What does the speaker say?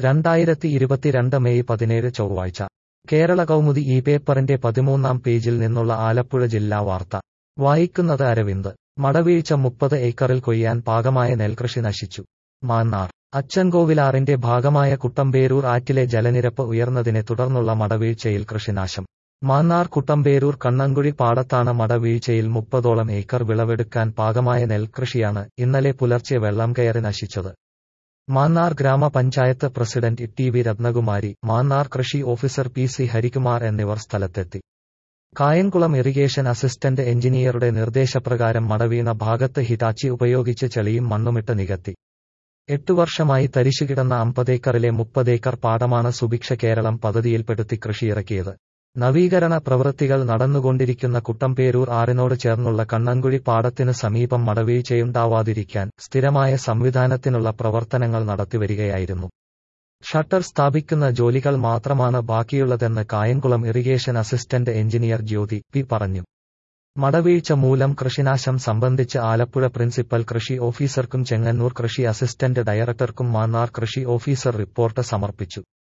രണ്ടായിരത്തി ഇരുപത്തിരണ്ട് മെയ് പതിനേഴ് ചൊവ്വാഴ്ച കേരള കൗമുദി ഈ പേപ്പറിന്റെ പതിമൂന്നാം പേജിൽ നിന്നുള്ള ആലപ്പുഴ ജില്ലാ വാർത്ത വായിക്കുന്നത് അരവിന്ദ് മടവീഴ്ച മുപ്പത് ഏക്കറിൽ കൊയ്യാൻ പാകമായ നെൽകൃഷി നശിച്ചു മാന്നാർ അച്ചൻകോവിലാറിന്റെ ഭാഗമായ കുട്ടമ്പേരൂർ ആറ്റിലെ ജലനിരപ്പ് ഉയർന്നതിനെ തുടർന്നുള്ള മടവീഴ്ചയിൽ കൃഷിനാശം മാന്നാർ കുട്ടമ്പേരൂർ കണ്ണങ്കുഴി പാടത്താണ് മടവീഴ്ചയിൽ മുപ്പതോളം ഏക്കർ വിളവെടുക്കാൻ പാകമായ നെൽകൃഷിയാണ് ഇന്നലെ പുലർച്ചെ വെള്ളം കയറി നശിച്ചത് മാന്നാർ ഗ്രാമപഞ്ചായത്ത് president T V Ratnakumari Mannar കൃഷി ഓഫീസർ പി സി ഹരികുമാർ എന്നിവർ സ്ഥലത്തെത്തി കായംകുളം ഇറിഗേഷൻ അസിസ്റ്റന്റ് എഞ്ചിനീയറുടെ നിർദ്ദേശപ്രകാരം മടവീണ ഭാഗത്ത് ഹിറ്റാച്ചി ഉപയോഗിച്ച് ചെളിയും മണ്ണുമിട്ട് നികത്തി എട്ടു വർഷമായി തരിശുകിടന്ന അമ്പതേക്കറിലെ മുപ്പതേക്കർ പാടമാണ് സുഭിക്ഷ കേരളം പദ്ധതിയിൽപ്പെടുത്തി കൃഷിയിറക്കിയത് നവീകരണ പ്രവൃത്തികൾ നടന്നുകൊണ്ടിരിക്കുന്ന കുട്ടമ്പേരൂർ ആറിനോട് ചേർന്നുള്ള കണ്ണൻകുഴി പാടത്തിന് സമീപം മടവീഴ്ചയുണ്ടാവാതിരിക്കാൻ സ്ഥിരമായ സംവിധാനത്തിനുള്ള പ്രവർത്തനങ്ങൾ നടത്തിവരികയായിരുന്നു ഷട്ടർ സ്ഥാപിക്കുന്ന ജോലികൾ മാത്രമാണ് ബാക്കിയുള്ളതെന്ന് Kayamkulam irrigation assistant engineer Jyothi P പറഞ്ഞു മടവീഴ്ച മൂലം കൃഷിനാശം സംബന്ധിച്ച് ആലപ്പുഴ പ്രിൻസിപ്പൽ കൃഷി ഓഫീസർക്കും ചെങ്ങന്നൂർ കൃഷി അസിസ്റ്റന്റ് ഡയറക്ടർക്കും മാന്നാർ കൃഷി ഓഫീസർ റിപ്പോർട്ട് സമർപ്പിച്ചു